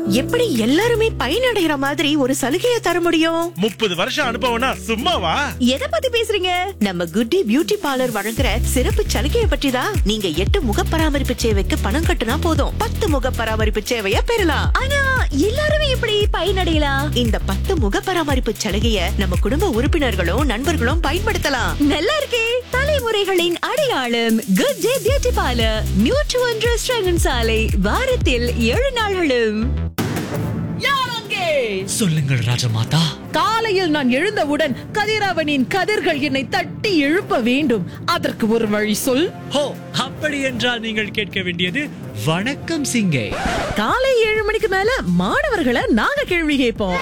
எப்படி எல்லாருமே பயனடைகிற மாதிரி ஒரு சலுகையை தர முடியும் முப்பது வருஷம் அனுபவம்னா சும்மாவா எதை பத்தி பேசுறீங்க நம்ம குட்டி பியூட்டி பார்லர் வழங்குற சிறப்பு சலுகையை பற்றி தான் நீங்க எட்டு முக பராமரிப்பு சேவைக்கு பணம் கட்டுனா போதும் பத்து முக பராமரிப்பு சேவையை பெறலாம் ஆனா எல்லாருமே எப்படி பயனடையலாம் இந்த பத்து முக பராமரிப்பு சலுகையை நம்ம குடும்ப உறுப்பினர்களும் நண்பர்களும் பயன்படுத்தலாம் நல்லா இருக்கே தலைமுறைகளின் அடையாளம் good day beauty parlour new டு ஒன்று சாலை வாரத்தில் ஏழு நாள்களும் சொல்லுங்கள் ராஜமாதா காலையில் நான் எழுந்தவுடன் கதிரவனின் கதிர்கள் என்னை தட்டி எழுப்ப வேண்டும் அதற்கு ஒரு வழி சொல் ஹோ அப்படி என்றால் நீங்கள் கேட்க வேண்டியது வணக்கம் சிங்கே காலை ஏழு மணிக்கு மேல மாணவர்களை நாங்க கேள்வி கேட்போம்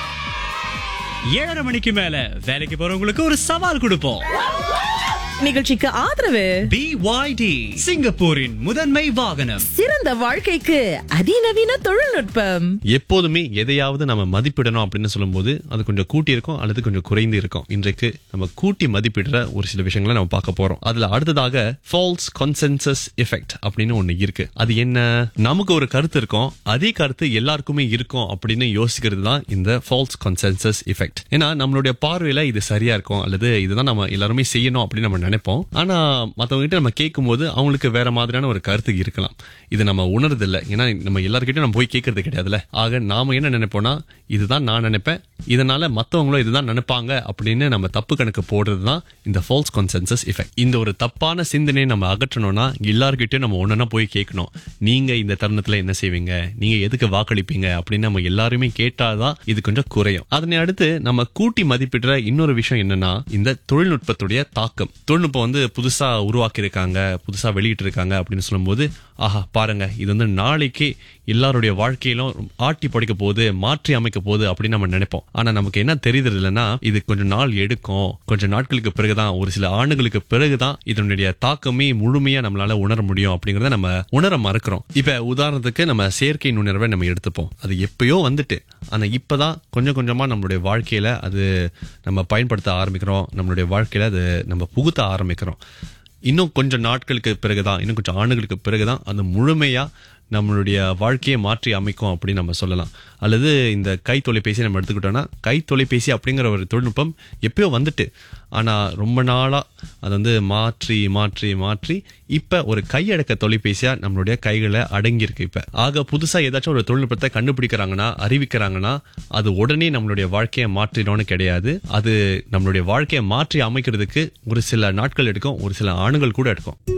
ஏழரை மணிக்கு மேல வேலைக்கு போறவங்களுக்கு ஒரு சவால் கொடுப்போம் நிகழ்ச்சிக்கு ஆதரவு BYD சிங்கப்பூரின் முதன்மை வாகனம் சிறந்த வாழ்க்கைக்கு அதிநவீன தொழில்நுட்பம் எப்போதுமே எதையாவது நம்ம மதிப்பிடணும் அப்படின்னு சொல்லும்போது அது கொஞ்சம் கூட்டி இருக்கும் அல்லது கொஞ்சம் குறைந்து இருக்கும் இன்றைக்கு நம்ம கூட்டி மதிப்பிடுற ஒரு சில விஷயங்களை நம்ம பார்க்க போறோம் அதுல அடுத்ததாக ஃபால்ஸ் கான்சென்சஸ் எஃபெக்ட் அப்படின்னு ஒண்ணு இருக்கு அது என்ன நமக்கு ஒரு கருத்து இருக்கும் அதே கருத்து எல்லாருக்குமே இருக்கும் அப்படின்னு யோசிக்கிறது தான் இந்த ஃபால்ஸ் கான்சென்சஸ் எஃபெக்ட் ஏன்னா நம்மளுடைய பார்வையில இது சரியா இருக்கும் அல்லது இதுதான் நம்ம எல்லாருமே செய்யணும் அப்படின்னு நம்ம நினைப்போம் ஆனா மத்தவங்க கிட்ட நம்ம கேட்கும்போது அவங்களுக்கு வேற மாதிரியான ஒரு கருத்து இருக்கலாம் இது நம்ம உணர்றது இல்ல ஏன்னா நம்ம எல்லார்கிட்டயும் நம்ம போய் கேட்கறது கிடையாதுல்ல ஆக நாம என்ன நினைப்போம்னா இதுதான் நான் நினைப்பேன் இதனால மத்தவங்களும் இதுதான் நினைப்பாங்க அப்படின்னு நம்ம தப்பு கணக்கு போடுறது தான் இந்த ஃபால்ஸ் கான்சென்சஸ் எஃபெக்ட் இந்த ஒரு தப்பான சிந்தனையை நம்ம அகற்றணும்னா எல்லார்கிட்டயும் நம்ம ஒன்னா போய் கேட்கணும் நீங்க இந்த தருணத்துல என்ன செய்வீங்க நீங்க எதுக்கு வாக்களிப்பீங்க அப்படின்னு நம்ம எல்லாருமே கேட்டாதான் இது கொஞ்சம் குறையும் அதனை அடுத்து நம்ம கூட்டி மதிப்பிடுற இன்னொரு விஷயம் என்னன்னா இந்த தொழில்நுட்பத்துடைய தாக்கம் தொழில்நுட்பம் வந்து புதுசா உருவாக்கி இருக்காங்க புதுசா வெளியிட்டு இருக்காங்க அப்படின்னு சொல்லும்போது ஆஹா பாருங்க இது வந்து நாளைக்கு எல்லாருடைய வாழ்க்கையிலும் ஆட்டி படைக்க போகுது மாற்றி அமைக்க போகுது அப்படின்னு நம்ம நினைப்போம் ஆனா நமக்கு என்ன தெரியுது இல்லைன்னா இது கொஞ்ச நாள் எடுக்கும் கொஞ்ச நாட்களுக்கு பிறகுதான் ஒரு சில ஆண்டுகளுக்கு பிறகுதான் இதனுடைய தாக்கமே முழுமையா நம்மளால உணர முடியும் அப்படிங்கறத நம்ம உணர மறக்கிறோம் இப்ப உதாரணத்துக்கு நம்ம செயற்கை நுண்ணறிவை நம்ம எடுத்துப்போம் அது எப்பயோ வந்துட்டு ஆனா இப்பதான் கொஞ்சம் கொஞ்சமா நம்மளுடைய வாழ்க்கையில அது நம்ம பயன்படுத்த ஆரம்பிக்கிறோம் நம்மளுடைய வாழ்க்கையில அது நம்ம புகுத்த ஆரம்பிக்கிறோம் இன்னும் கொஞ்சம் நாட்களுக்கு பிறகுதான் இன்னும் கொஞ்சம் ஆண்டுகளுக்கு பிறகுதான் அது முழுமையா நம்மளுடைய வாழ்க்கையை மாற்றி அமைக்கும் அப்படின்னு நம்ம சொல்லலாம் அல்லது இந்த கை தொலைபேசி நம்ம எடுத்துக்கிட்டோம்னா கை தொலைபேசி அப்படிங்கிற ஒரு தொழில்நுட்பம் எப்பயோ வந்துட்டு ஆனா ரொம்ப நாளா அது வந்து மாற்றி மாற்றி மாற்றி இப்ப ஒரு கையடக்க தொலைபேசியா நம்மளுடைய கைகளை அடங்கி இருக்கு இப்ப ஆக புதுசா ஏதாச்சும் ஒரு தொழில்நுட்பத்தை கண்டுபிடிக்கிறாங்கன்னா அறிவிக்கிறாங்கன்னா அது உடனே நம்மளுடைய வாழ்க்கையை மாற்றிடணும்னு கிடையாது அது நம்மளுடைய வாழ்க்கையை மாற்றி அமைக்கிறதுக்கு ஒரு சில நாட்கள் எடுக்கும் ஒரு சில ஆண்டுகள் கூட எடுக்கும்